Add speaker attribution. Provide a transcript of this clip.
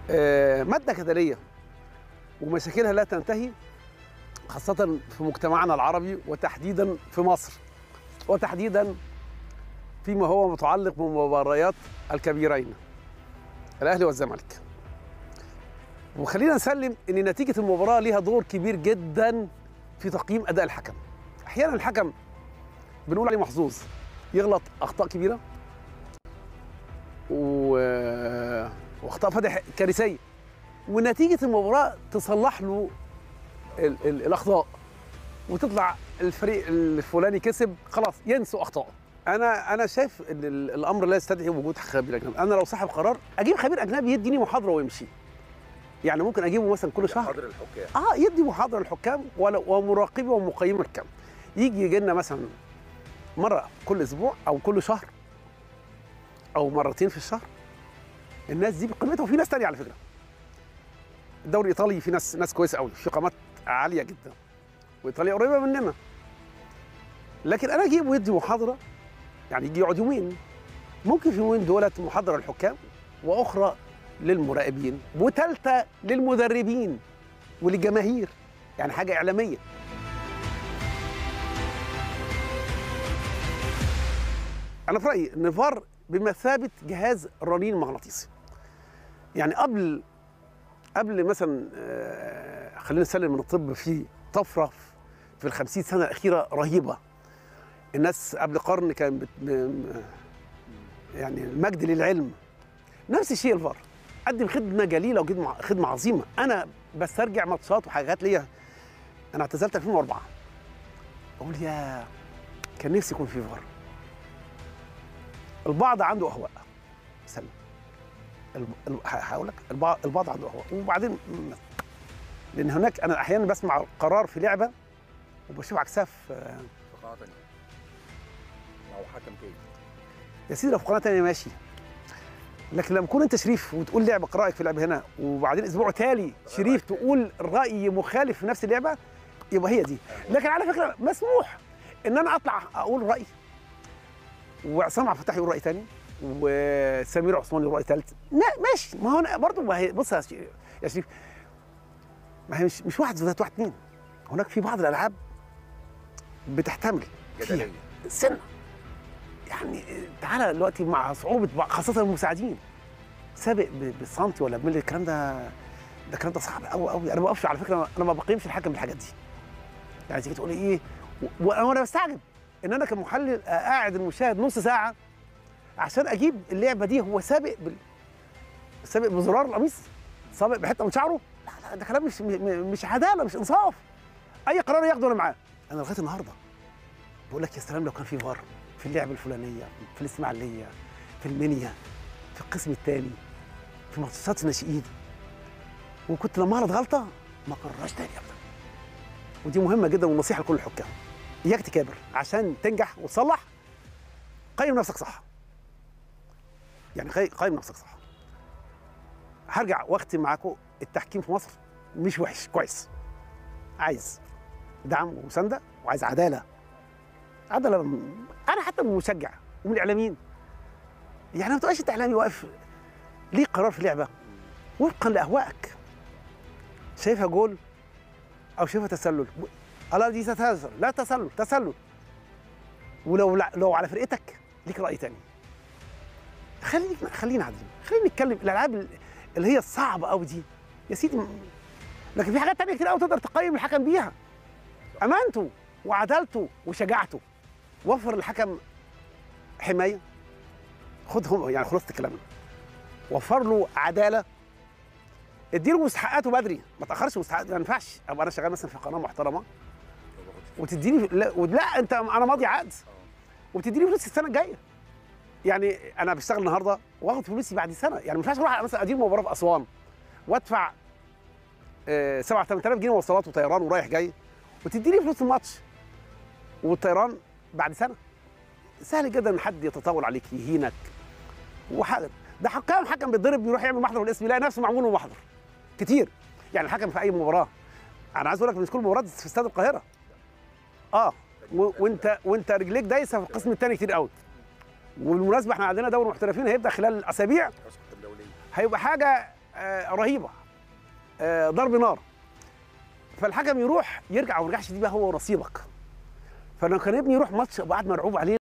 Speaker 1: آه، ماده كدريه ومشاكلها لا تنتهي خاصه في مجتمعنا العربي وتحديدا في مصر وتحديدا فيما هو متعلق بمباريات الكبيرين الاهلي والزمالك وخلينا نسلم ان نتيجه المباراه ليها دور كبير جدا في تقييم اداء الحكم احيانا الحكم بنقول عليه محظوظ يغلط اخطاء كبيره و... واخطاء فادح كارثيه ونتيجه المباراه تصلح له ال... ال... الاخطاء وتطلع الفريق الفلاني كسب خلاص ينسوا اخطائه انا انا شايف ان ال- الامر لا يستدعي وجود خبير اجنبي انا لو صاحب قرار اجيب خبير اجنبي يديني محاضره ويمشي يعني ممكن اجيبه مثلا كل شهر
Speaker 2: حاضر الحكام
Speaker 1: اه يدي محاضره للحكام ولا- ومراقبي ومقيمي الحكام يجي يجي لنا مثلا مره كل اسبوع او كل شهر او مرتين في الشهر الناس دي بقيمتها وفي ناس تانية على فكره الدوري الايطالي في ناس ناس كويسه قوي في قامات عاليه جدا وايطاليا قريبه مننا لكن انا اجيب ويدي محاضره يعني يجي يقعد يومين ممكن في يومين دولت محاضره للحكام واخرى للمراقبين وثالثه للمدربين وللجماهير يعني حاجه اعلاميه انا في رايي ان الفار بمثابه جهاز رنين مغناطيسي يعني قبل قبل مثلا آه، خلينا نسلم من الطب في طفره في الخمسين سنه الاخيره رهيبه الناس قبل قرن كان بت... م- يعني المجد للعلم نفس الشيء الفار قدم خدمه جليله وخدمه خدمه عظيمه انا بسترجع ماتشات وحاجات ليا انا اعتزلت 2004 اقول يا كان نفسي يكون في فار البعض عنده اهواء سلم الب- ال- ه- هقول لك البعض البعض عنده اهواء وبعدين م- لان هناك انا احيانا بسمع قرار في لعبه وبشوف عكسها في
Speaker 2: في قناه ثانيه او حكم تاني
Speaker 1: يا سيدي لو في قناه ثانيه ماشي لكن لما تكون انت شريف وتقول لعبه رايك في لعبه هنا وبعدين اسبوع تالي شريف تقول راي مخالف في نفس اللعبه يبقى هي دي لكن على فكره مسموح ان انا اطلع اقول رايي وعصام عبد الفتاح يقول راي ثاني وسمير عثمان يقول راي ثالث ما- ماشي ما هو أنا برضه ما هي بص يا ش- يا شريف ما هي مش مش واحد زائد واحد اثنين هناك في بعض الالعاب بتحتمل فيها
Speaker 2: جدليه
Speaker 1: سنه يعني تعالى دلوقتي مع صعوبه مع- خاصه المساعدين سابق ب- بالسنتي ولا بملي الكلام ده ده الكلام ده صعب قوي قوي انا ما بقفش على فكره انا ما بقيمش الحكم بالحاجات دي يعني تيجي تقول لي ايه و- وانا وأنا بستعجب ان انا كمحلل قاعد المشاهد نص ساعه عشان اجيب اللعبه دي هو سابق بال... سابق بزرار القميص سابق بحته من شعره لا لا ده كلام مش م- م- مش عداله مش انصاف اي قرار ياخده انا معاه انا لغايه النهارده بقول لك يا سلام لو كان في فار في اللعبه الفلانيه في الاسماعيليه في المنيا في القسم الثاني في ماتشات الناشئين وكنت لما اغلط غلطه ما اكررهاش تاني ابدا ودي مهمه جدا ونصيحه لكل الحكام اياك تكابر عشان تنجح وتصلح قيم نفسك صح يعني قي- قيم نفسك صح هرجع واختم معاكم التحكيم في مصر مش وحش كويس عايز دعم ومسانده وعايز عداله عداله م- انا حتى من مشجع ومن الاعلاميين يعني ما تبقاش انت اعلامي واقف ليه قرار في لعبه وفقا لاهوائك شايفها جول او شايفها تسلل لا دي تسلل لا تسلل تسلل ولو لو على فرقتك ليك راي تاني خليك خلينا عادلين خلينا نتكلم الالعاب اللي هي الصعبه قوي دي يا سيدي م- لكن في حاجات تانية كتير قوي تقدر تقيم الحكم بيها امانته وعدالته وشجاعته وفر الحكم حمايه خدهم يعني خلصت كلامنا وفر له عداله اديله مستحقاته بدري ما تاخرش مستحقاته ما ينفعش ابقى انا شغال مثلا في قناه محترمه وتديني لا, لا انت انا ماضي عقد وتديني فلوس السنه الجايه يعني انا بشتغل النهارده واخد فلوسي بعد سنه يعني ما ينفعش اروح مثلا ادير مباراه في اسوان وادفع 7 8000 جنيه مواصلات وطيران ورايح جاي وتديني فلوس الماتش والطيران بعد سنه سهل جدا ان حد يتطاول عليك يهينك وحاجه ده حكام حكم بيتضرب بيروح يعمل محضر والاسم يلاقي نفسه معمول له محضر كتير يعني الحكم في اي مباراه انا عايز اقول لك مش كل مباراه في استاد القاهره اه و- وانت وانت رجليك دايسه في القسم الثاني كتير قوي وبالمناسبه احنا عندنا دوري محترفين هيبدا خلال اسابيع
Speaker 2: الدوليه
Speaker 1: هيبقى حاجه آه، آه رهيبه آه ضرب نار فالحكم يروح يرجع وما يرجعش دي بقى هو ونصيبك فلما كان ابني يروح ماتش ابقى قاعد مرعوب عليه